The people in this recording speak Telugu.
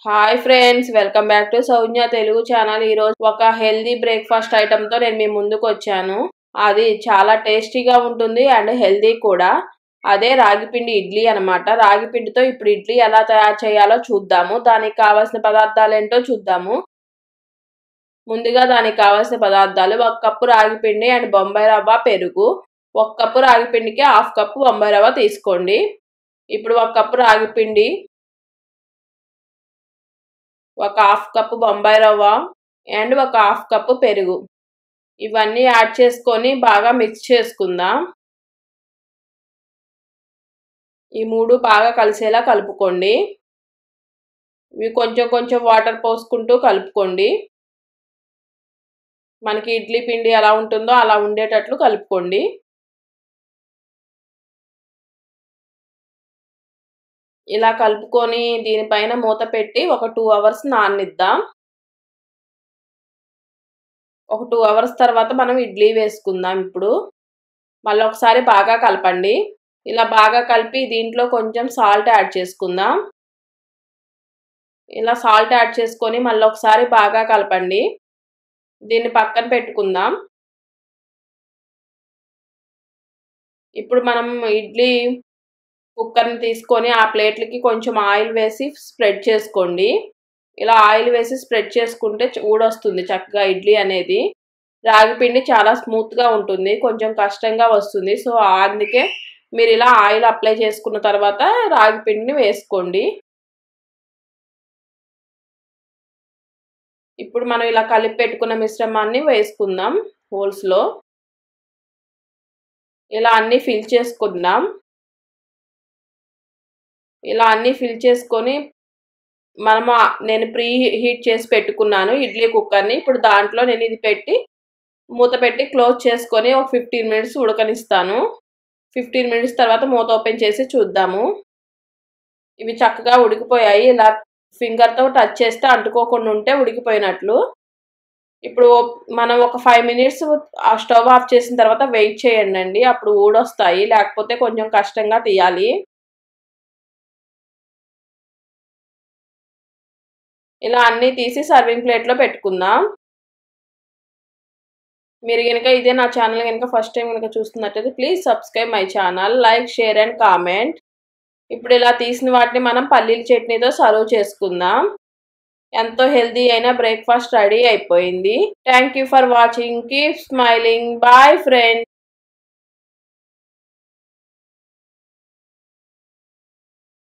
hi friends welcome back to Saujna Telugu channel ఈరోజు ఒక హెల్దీ బ్రేక్ఫాస్ట్ ఐటెంతో నేను మీ ముందుకు వచ్చాను అది చాలా టేస్టీగా ఉంటుంది అండ్ హెల్దీ కూడా అదే రాగిపిండి ఇడ్లీ అనమాట రాగిపిండితో ఇప్పుడు ఇడ్లీ ఎలా తయారు చేయాలో చూద్దాము దానికి కావాల్సిన పదార్థాలు ఏంటో చూద్దాము ముందుగా దానికి కావాల్సిన పదార్థాలు ఒక కప్పు రాగిపిండి అండ్ బొంబాయి రవ్వ పెరుగు ఒక కప్పు రాగిపిండికి హాఫ్ కప్పు బొంబాయి రవ్వ తీసుకోండి ఇప్పుడు ఒక కప్పు రాగిపిండి ఒక హాఫ్ కప్పు బొంబాయి రవ్వ అండ్ ఒక హాఫ్ కప్పు పెరుగు ఇవన్నీ యాడ్ చేసుకొని బాగా మిక్స్ చేసుకుందాం ఈ మూడు బాగా కలిసేలా కలుపుకోండి ఇవి కొంచెం కొంచెం వాటర్ పోసుకుంటూ కలుపుకోండి మనకి ఇడ్లీ పిండి ఎలా ఉంటుందో అలా ఉండేటట్లు కలుపుకోండి ఇలా కలుపుకొని దీనిపైన మూత పెట్టి ఒక టూ అవర్స్ నాననిద్దాం ఒక టూ అవర్స్ తర్వాత మనం ఇడ్లీ వేసుకుందాం ఇప్పుడు మళ్ళీ ఒకసారి బాగా కలపండి ఇలా బాగా కలిపి దీంట్లో కొంచెం సాల్ట్ యాడ్ చేసుకుందాం ఇలా సాల్ట్ యాడ్ చేసుకొని మళ్ళీ ఒకసారి బాగా కలపండి దీన్ని పక్కన పెట్టుకుందాం ఇప్పుడు మనం ఇడ్లీ కుక్కర్ని తీసుకొని ఆ ప్లేట్లకి కొంచెం ఆయిల్ వేసి స్ప్రెడ్ చేసుకోండి ఇలా ఆయిల్ వేసి స్ప్రెడ్ చేసుకుంటే ఊడొస్తుంది చక్కగా ఇడ్లీ అనేది రాగిపిండి చాలా స్మూత్గా ఉంటుంది కొంచెం కష్టంగా వస్తుంది సో అందుకే మీరు ఇలా ఆయిల్ అప్లై చేసుకున్న తర్వాత రాగిపిండిని వేసుకోండి ఇప్పుడు మనం ఇలా కలిపి పెట్టుకున్న మిశ్రమాన్ని వేసుకుందాం హోల్స్లో ఇలా అన్నీ ఫిల్ చేసుకుందాం ఇలా అన్నీ ఫిల్ చేసుకొని మనము నేను ప్రీ హీట్ చేసి పెట్టుకున్నాను ఇడ్లీ కుక్కర్ని ఇప్పుడు దాంట్లో నేను ఇది పెట్టి మూత పెట్టి క్లోజ్ చేసుకొని ఒక ఫిఫ్టీన్ మినిట్స్ ఉడకనిస్తాను ఫిఫ్టీన్ మినిట్స్ తర్వాత మూత ఓపెన్ చేసి చూద్దాము ఇవి చక్కగా ఉడికిపోయాయి ఇలా ఫింగర్తో టచ్ చేస్తే అంటుకోకుండా ఉంటే ఉడికిపోయినట్లు ఇప్పుడు మనం ఒక ఫైవ్ మినిట్స్ ఆ స్టవ్ ఆఫ్ చేసిన తర్వాత వెయిట్ చేయండి అండి అప్పుడు ఊడొస్తాయి లేకపోతే కొంచెం కష్టంగా తీయాలి ఇలా అన్నీ తీసి సర్వింగ్ ప్లేట్లో పెట్టుకుందాం మీరు కనుక ఇదే నా ఛానల్ కనుక ఫస్ట్ టైం కనుక చూస్తున్నట్టయితే please subscribe my channel like share and comment ఇప్పుడు ఇలా తీసిన వాటిని మనం పల్లీల చట్నీతో సర్వ్ చేసుకుందాం ఎంతో హెల్దీ అయిన బ్రేక్ఫాస్ట్ రెడీ అయిపోయింది thank you for watching keep smiling bye friend